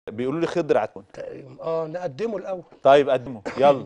بيقولوا لي خضر عتون اه نقدمه الاول طيب قدمه يلا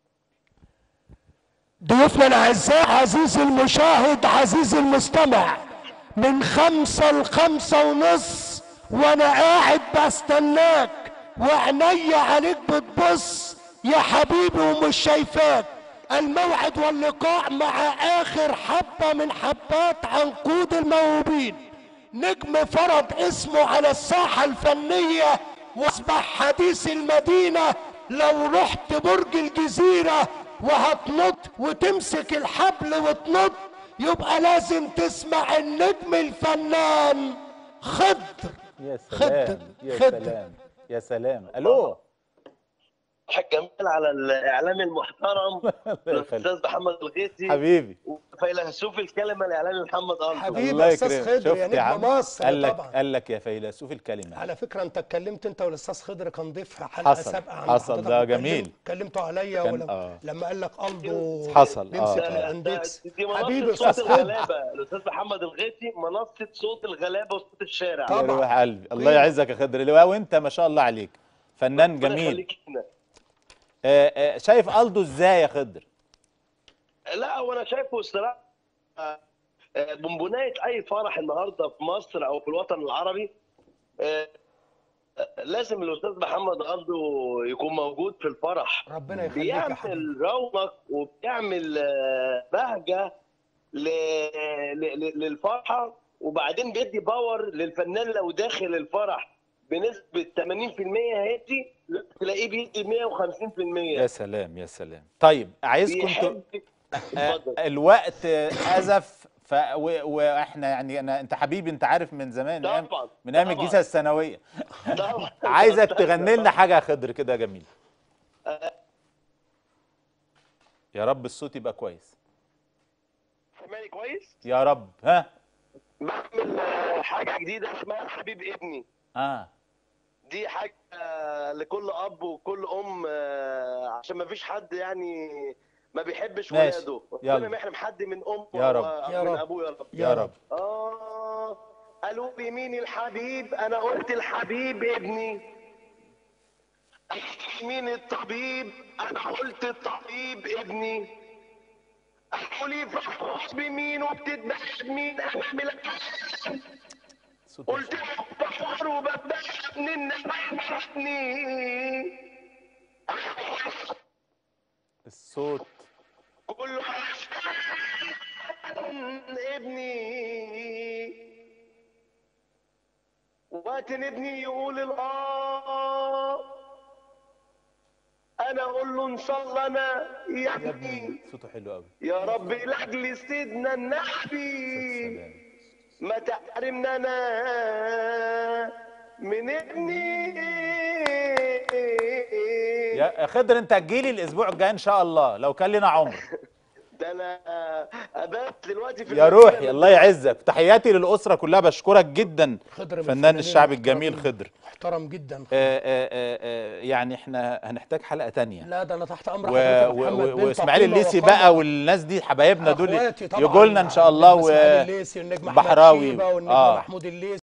ضيوفنا الاعزاء عزيزي المشاهد عزيزي المستمع من خمسة لخمسة ونص وانا قاعد بستناك وعينيا عليك بتبص يا حبيبي ومش شايفاك الموعد واللقاء مع اخر حبة من حبات عنقود الموهوبين نجم فرض اسمه على الساحة الفنية واصبح حديث المدينة لو رحت برج الجزيرة وهتنط وتمسك الحبل وتنط يبقى لازم تسمع النجم الفنان خضر يا خضر سلام يا خضر سلام يا سلام الو حاج جمال على الاعلام المحترم الاستاذ محمد الغيثي حبيبي وفيلسوف الكلمه الاعلامي محمد قلب حبيبي الله يا استاذ يكرمك خضر يا شفت يا عم نجم مصر قال لك طبعا قال لك يا فيلسوف الكلمه على فكره انت اتكلمت انت والاستاذ خضر كان ضيف في حلقه حصل، سابقه عن حصل، حضرتك ده وكلم- جميل. كلمته عليا كان- ولما آه. لما قال لك الدو حصل، بيمسك آه. الاندكس دي حبيبي منصه استاذ صوت خضر الغلابه الاستاذ محمد الغيثي منصه صوت الغلابه وصوت الشارع طبعا. يا روح قلبي الله قيمة. يعزك يا خضر اللي هو وانت ما شاء الله عليك فنان ربنا جميل يخليك لنا. آه، آه، شايف الدو ازاي يا خضر لا وانا شايفه الصراحه آه، آه، بونبونايه اي فرح النهارده في مصر او في الوطن العربي آه، آه، لازم الاستاذ محمد قلبه يكون موجود في الفرح ربنا يخليك يا حبيبي بيعمل رونق وبيعمل آه، بهجه ل- ل- ل- للفرحه وبعدين بيدي باور للفنان لو داخل الفرح بنسبه 80% هادي تلاقيه بيدي 150% يا سلام يا سلام طيب عايزكم ت... بيحب آه، اتفضل الوقت آه، أزف ف... و... واحنا يعني انا انت حبيبي انت عارف من زمان من أيام- طبعا من ايام طبعاً. الجيزه الثانويه طبعاً. عايزك تغني لنا حاجه يا خضر كده يا جميل يا رب الصوت يبقى كويس سامعني كويس يا رب ها بعمل آه، حاجه جديده اسمها حبيب ابني اه دي حاجه آه، لكل اب وكل ام آه، عشان ما فيش حد يعني ما بيحبش ماشي. ولاده يلا. ربنا ما يحرم حد من امه يا رب. أو يا من رب. ابوه يا رب يا رب اه قالوا لي مين الحبيب انا قلت الحبيب ابني مين الطبيب انا قلت الطبيب ابني قالوا لي فحص بمين وبتذبح مين امام العالم صوت قلت له بحور وبذبح ابن ابني الصوت كله عشان ابني وقت ابني يقول الاه انا اقول له ان شاء الله انا يا يا ابني ابني صوته حلو قوي يا رب لاجل سيدنا النبي سلام ما تحرمنا انا من ابني يا خضر انت هتجيلي الاسبوع الجاي ان شاء الله لو كان لنا عمر ده انا ابات دلوقتي في يا المدينة روحي الله يعزك تحياتي للاسره كلها بشكرك جدا خضر من فنان الفنانين الشعب الجميل المحترمين. خضر محترم جدا آه، آه، آه، آه، يعني احنا هنحتاج حلقه تانية لا ده انا تحت امر و... حضرتك و... محمد و... بنت واسماعيل عقيمة الليسي وقامة. بقى والناس دي حبايبنا دول أخواتي طبعاً. يجوا لنا ان شاء الله و... النجم اسماعيل الليسي والنجم احمد بحراوي. شيبة والنجم آه. محمود الليسي